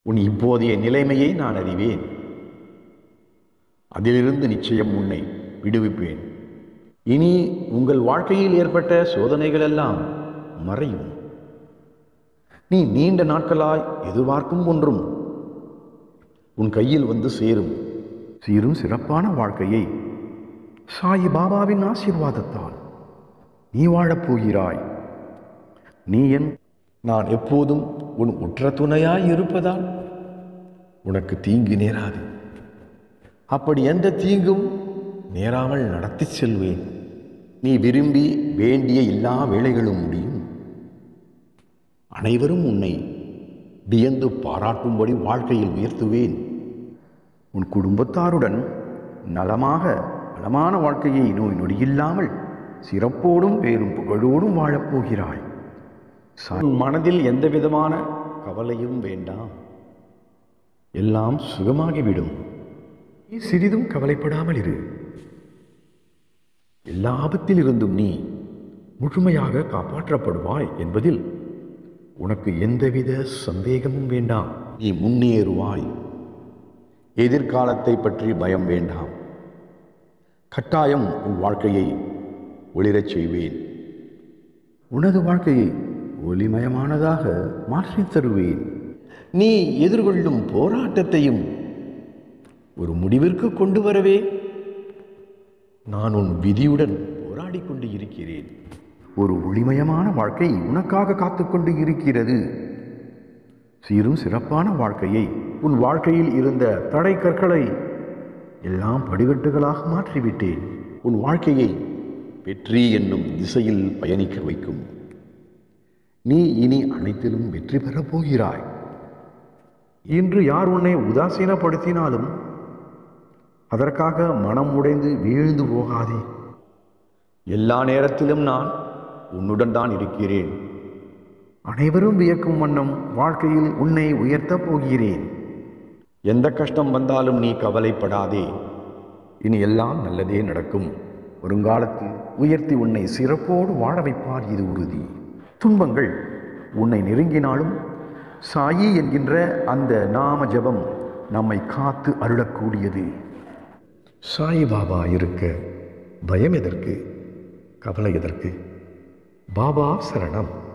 உன் இப்போதைய நிலைமையை நான் அறிவேன் அதிலிருந்து நிச்சயம் உன்னை விடுவிப்பேன் இனி உங்கள் வாழ்க்கையில் ஏற்பட்ட சோதனைகள் எல்லாம் மறையும் நீ நீண்ட நாட்களாய் எதிர்பார்க்கும் ஒன்றும் உன் கையில் வந்து சேரும் சீரும் சிறப்பான வாழ்க்கையை சாயி பாபாவின் ஆசீர்வாதத்தால் நீ வாழப் போகிறாய் நீ என் நான் எப்போதும் உன் உற்ற துணையாய் இருப்பதால் உனக்கு தீங்கு நேராது அப்படி எந்த தீங்கும் நேராமல் நடத்திச் செல்வேன் நீ விரும்பி வேண்டிய எல்லா வேலைகளும் முடியும் அனைவரும் உன்னை வியந்து பாராட்டும்படி வாழ்க்கையில் உயர்த்துவேன் உன் குடும்பத்தாருடன் நலமாக நலமான வாழ்க்கையை நோய் நொடியில்லாமல் சிறப்போடும் பேரும் புகழோடும் வாழப்போகிறாய் ச- உன் மனதில் எந்த விதமான கவலையும் வேண்டாம் எல்லாம் சுகமாகிவிடும் நீ சிறிதும் கவலைப்படாமல் இரு எல்லா ஆபத்திலிருந்தும் நீ முழுமையாக காப்பாற்றப்படுவாய் என்பதில் உனக்கு எந்தவித சந்தேகமும் வேண்டாம் நீ முன்னேறுவாய் எதிர்காலத்தை பற்றி பயம் வேண்டாம் கட்டாயம் உன் வாழ்க்கையை ஒளிரச் செய்வேன் உனது வாழ்க்கையை ஒளிமயமானதாக மாற்றித் தருவேன் நீ எதிர்கொள்ளும் போராட்டத்தையும் ஒரு முடிவிற்கு கொண்டு வரவே நான் உன் விதியுடன் போராடி கொண்டு இருக்கிறேன் ஒரு ஒளிமயமான வாழ்க்கை உனக்காக காத்துக்கொண்டு இருக்கிறது சீரும் சிறப்பான வாழ்க்கையை உன் வாழ்க்கையில் இருந்த தடை கற்களை எல்லாம் படிகட்டுகளாக மாற்றிவிட்டேன் உன் வாழ்க்கையை வெற்றி என்னும் திசையில் பயணிக்க வைக்கும் நீ இனி அனைத்திலும் வெற்றி பெறப் போகிறாய் இன்று யார் உன்னை உதாசீனப்படுத்தினாலும் அதற்காக மனம் உடைந்து வீழ்ந்து போகாதே எல்லா நேரத்திலும் நான் உன்னுடன் தான் இருக்கிறேன் அனைவரும் வியக்கும் வண்ணம் வாழ்க்கையில் உன்னை உயர்த்தப் போகிறேன் எந்த கஷ்டம் வந்தாலும் நீ கவலைப்படாதே இனி எல்லாம் நல்லதே நடக்கும் வருங்காலத்தில் உயர்த்தி உன்னை சிறப்போடு வாழ வைப்பார் இது உறுதி துன்பங்கள் உன்னை நெருங்கினாலும் சாயி என்கின்ற அந்த நாம ஜெபம் நம்மை காத்து அருளக்கூடியது சாய் பாபா இருக்க பயம் எதற்கு கவலை எதற்கு பாபா சரணம்